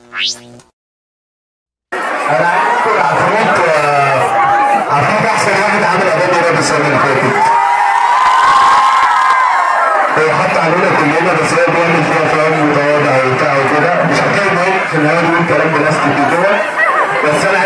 انا عايز اقول عفروت عفروت احسن واحد عمل اغاني راب السنه اللي فاتت هو حط علينا كلنا بس هو بيعمل فيها فاهم متواضع وبتاع وكده مش حكايه ان هو في النهايه بيقول كلام بلاستيك وكده بس انا